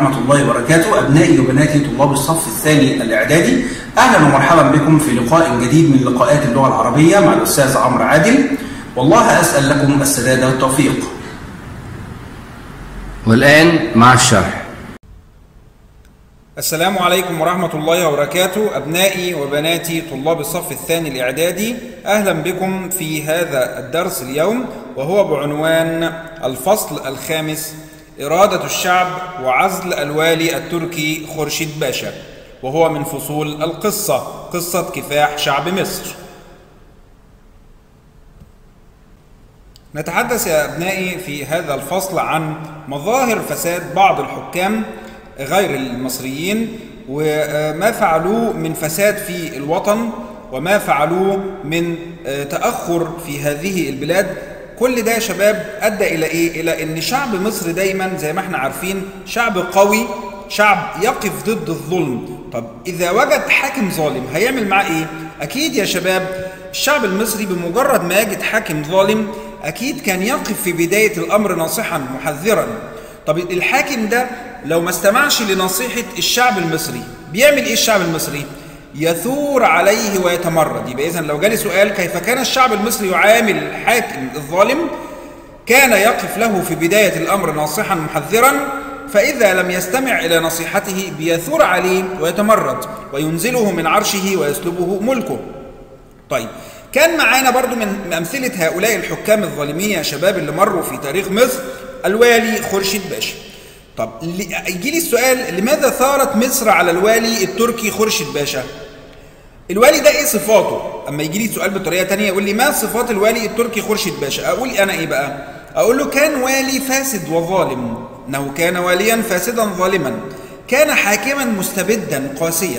ورحمة الله وبركاته أبنائي وبناتي طلاب الصف الثاني الإعدادي أهلا ومرحبا بكم في لقاء جديد من لقاءات اللغة العربية مع الأستاذ عمرو عادل والله أسأل لكم السداد والتوفيق والآن مع الشرح السلام عليكم ورحمة الله وبركاته أبنائي وبناتي طلاب الصف الثاني الإعدادي أهلا بكم في هذا الدرس اليوم وهو بعنوان الفصل الخامس إرادة الشعب وعزل الوالي التركي خورشيد باشا وهو من فصول القصة قصة كفاح شعب مصر نتحدث يا أبنائي في هذا الفصل عن مظاهر فساد بعض الحكام غير المصريين وما فعلوه من فساد في الوطن وما فعلوه من تأخر في هذه البلاد كل ده يا شباب أدى إلى إيه؟ إلى أن شعب مصر دايما زي ما احنا عارفين شعب قوي شعب يقف ضد الظلم طب إذا وجد حاكم ظالم هيعمل معاه إيه؟ أكيد يا شباب الشعب المصري بمجرد ما يجد حاكم ظالم أكيد كان يقف في بداية الأمر ناصحا محذرا طب الحاكم ده لو ما استمعش لنصيحة الشعب المصري بيعمل إيه الشعب المصري؟ يثور عليه ويتمرد يبقى إذن لو جالي سؤال كيف كان الشعب المصري يعامل الحاكم الظالم كان يقف له في بداية الأمر ناصحا محذرا فإذا لم يستمع إلى نصيحته بيثور عليه ويتمرد وينزله من عرشه ويسلبه ملكه طيب كان معانا برضو من أمثلة هؤلاء الحكام الظالمين يا شباب اللي مروا في تاريخ مصر الوالي خورشيد باشا طب يجي لي السؤال لماذا ثارت مصر على الوالي التركي خورشيد باشا الوالي ده ايه صفاته اما يجي لي سؤال بطريقه تانية يقول لي ما صفات الوالي التركي خورشيد باشا اقول انا ايه بقى اقول له كان والي فاسد وظالم انه كان واليا فاسدا ظالما كان حاكما مستبدا قاسيا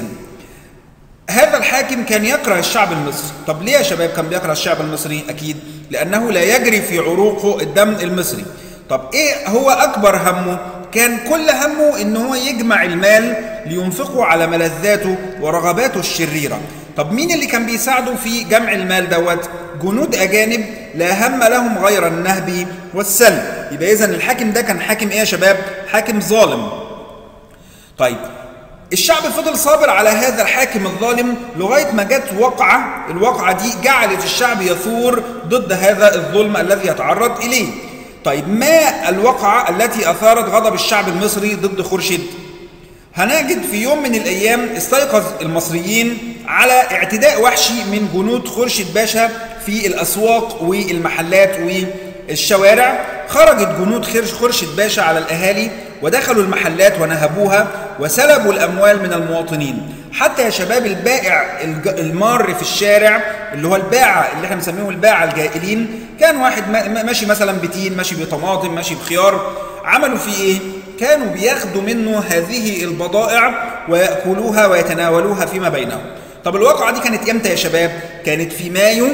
هذا الحاكم كان يكره الشعب المصري طب ليه يا شباب كان بيكره الشعب المصري اكيد لانه لا يجري في عروقه الدم المصري طب ايه هو اكبر همه كان كل همه ان هو يجمع المال لينفقه على ملذاته ورغباته الشريرة طب مين اللي كان بيساعده في جمع المال دوت جنود اجانب لا هم لهم غير النهب والسلب يبقى اذا الحاكم ده كان حاكم ايه يا شباب حاكم ظالم طيب الشعب فضل صابر على هذا الحاكم الظالم لغاية ما جت وقعة الوقعة دي جعلت الشعب يثور ضد هذا الظلم الذي يتعرض إليه طيب ما الوقعة التي أثارت غضب الشعب المصري ضد خورشيد هنجد في يوم من الأيام استيقظ المصريين على اعتداء وحشي من جنود خورشيد باشا في الأسواق والمحلات والشوارع خرجت جنود خورشيد باشا على الأهالي ودخلوا المحلات ونهبوها وسلبوا الأموال من المواطنين حتى يا شباب البائع المار في الشارع اللي هو الباعة اللي احنا بنسميهم الباعة الجائلين كان واحد ماشي مثلا بتين ماشي بطماطم ماشي بخيار عملوا فيه ايه كانوا بياخدوا منه هذه البضائع ويأكلوها ويتناولوها فيما بينهم طب الواقعة دي كانت امتى يا شباب كانت في مايو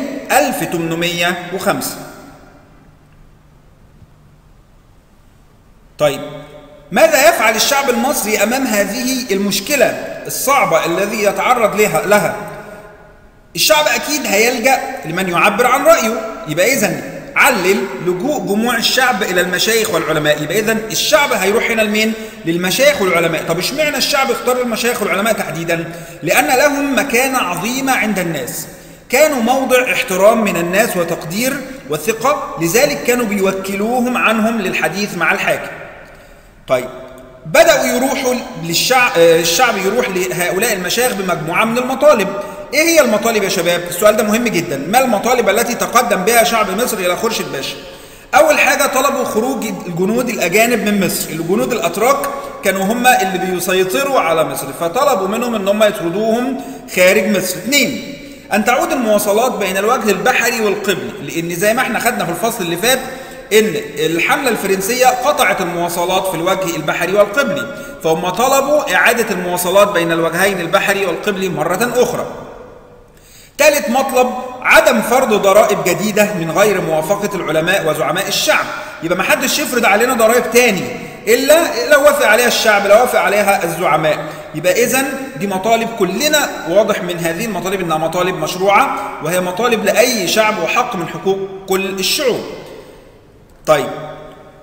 1805 طيب ماذا يفعل الشعب المصري امام هذه المشكله الصعبه الذي يتعرض لها لها الشعب اكيد هيلجا لمن يعبر عن رايه يبقى اذا علل لجوء جموع الشعب الى المشايخ والعلماء يبقى اذا الشعب هيروح هنا لمين للمشايخ والعلماء طب اشمعنى الشعب اختار المشايخ والعلماء تحديدا لان لهم مكانه عظيمه عند الناس كانوا موضع احترام من الناس وتقدير وثقه لذلك كانوا بيوكلوهم عنهم للحديث مع الحاكم طيب بدأوا يروحوا للشعب الشعب يروح لهؤلاء المشايخ بمجموعة من المطالب ايه هي المطالب يا شباب السؤال ده مهم جدا ما المطالب التي تقدم بها شعب مصر الى خورشيد باشا اول حاجة طلبوا خروج الجنود الاجانب من مصر الجنود الاتراك كانوا هم اللي بيسيطروا على مصر فطلبوا منهم ان هم يطردوهم خارج مصر اثنين ان تعود المواصلات بين الوجه البحري والقبلي لان زي ما احنا خدنا في الفصل اللي فات ان الحملة الفرنسية قطعت المواصلات في الوجه البحري والقبلي فهم طلبوا إعادة المواصلات بين الوجهين البحري والقبلي مرة أخرى ثالث مطلب عدم فرض ضرائب جديدة من غير موافقة العلماء وزعماء الشعب يبقى ما حدش يفرض علينا ضرائب تاني إلا لو وافق عليها الشعب لو وافق عليها الزعماء يبقى إذا دي مطالب كلنا واضح من هذه المطالب إنها مطالب مشروعة وهي مطالب لأي شعب وحق من حقوق كل الشعوب طيب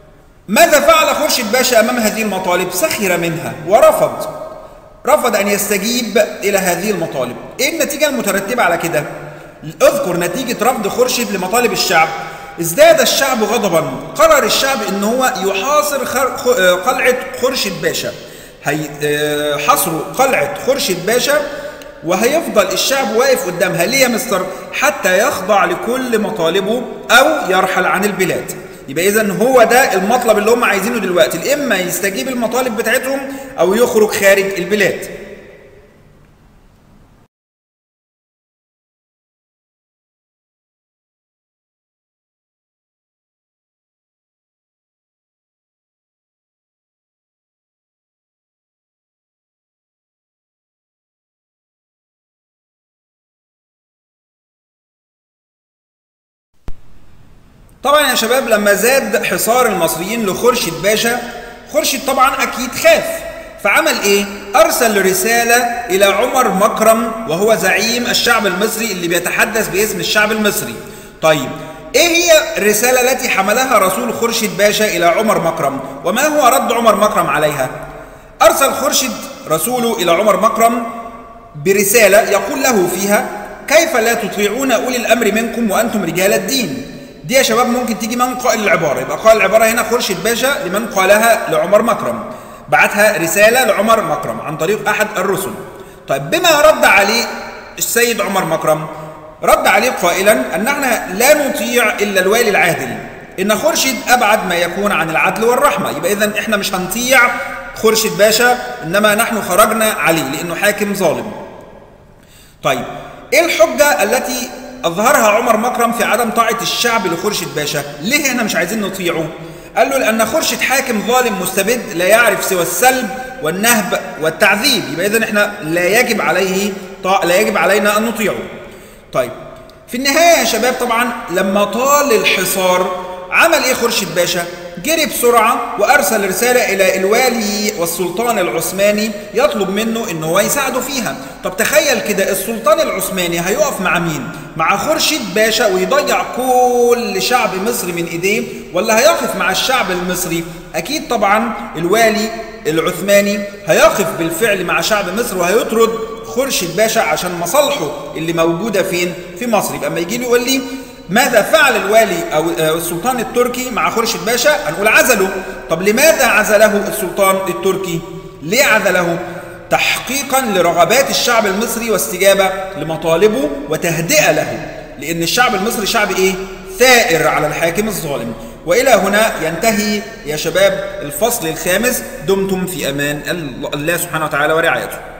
ماذا فعل خورشيد باشا امام هذه المطالب سخر منها ورفض رفض ان يستجيب الى هذه المطالب ايه النتيجه المترتبه على كده اذكر نتيجه رفض خورشيد لمطالب الشعب ازداد الشعب غضبا قرر الشعب ان هو يحاصر خر... خ... آه، قلعه خورشيد باشا هي آه، حصروا قلعه خورشيد باشا وهيفضل الشعب واقف قدامها ليه يا مستر حتى يخضع لكل مطالبه او يرحل عن البلاد يبقى اذا هو ده المطلب اللي هم عايزينه دلوقتي اما يستجيب المطالب بتاعتهم او يخرج خارج البلاد طبعا يا شباب لما زاد حصار المصريين لخورشيد باشا خورشيد طبعا اكيد خاف فعمل ايه ارسل رساله الى عمر مكرم وهو زعيم الشعب المصري اللي بيتحدث باسم الشعب المصري طيب ايه هي الرساله التي حملها رسول خورشيد باشا الى عمر مكرم وما هو رد عمر مكرم عليها ارسل خورشيد رسوله الى عمر مكرم برساله يقول له فيها كيف لا تطيعون اولي الامر منكم وانتم رجال الدين دي يا شباب ممكن تيجي من قائل العباره يبقى قائل العباره هنا خورشيد باشا لمن قالها لعمر مكرم بعتها رساله لعمر مكرم عن طريق احد الرسل طيب بما رد عليه السيد عمر مكرم رد عليه قائلا ان احنا لا نطيع الا الوالي العادل ان خورشيد ابعد ما يكون عن العدل والرحمه يبقى اذا احنا مش هنطيع خورشيد باشا انما نحن خرجنا عليه لانه حاكم ظالم طيب ايه الحجه التي اظهرها عمر مكرم في عدم طاعه الشعب لخورشيد باشا ليه احنا مش عايزين نطيعه قال له لان خورشيد حاكم ظالم مستبد لا يعرف سوى السلب والنهب والتعذيب يبقى اذا احنا لا يجب عليه طا... لا يجب علينا ان نطيعه طيب في النهايه يا شباب طبعا لما طال الحصار عمل ايه خورشيد باشا جري بسرعة وأرسل رسالة إلى الوالي والسلطان العثماني يطلب منه إن هو يساعده فيها طب تخيل كده السلطان العثماني هيقف مع مين؟ مع خورشيد باشا ويضيع كل شعب مصر من إيديه ولا هيقف مع الشعب المصري؟ أكيد طبعا الوالي العثماني هيقف بالفعل مع شعب مصر وهيطرد خورشيد باشا عشان مصالحه اللي موجودة فين؟ في مصر يبقى اما يجي لي يقول لي ماذا فعل الوالي او السلطان التركي مع خورشيد باشا؟ هنقول عزله، طب لماذا عزله السلطان التركي؟ ليه عزله؟ تحقيقا لرغبات الشعب المصري واستجابه لمطالبه وتهدئه له، لان الشعب المصري شعب ايه؟ ثائر على الحاكم الظالم. والى هنا ينتهي يا شباب الفصل الخامس دمتم في امان الله سبحانه وتعالى ورعايته.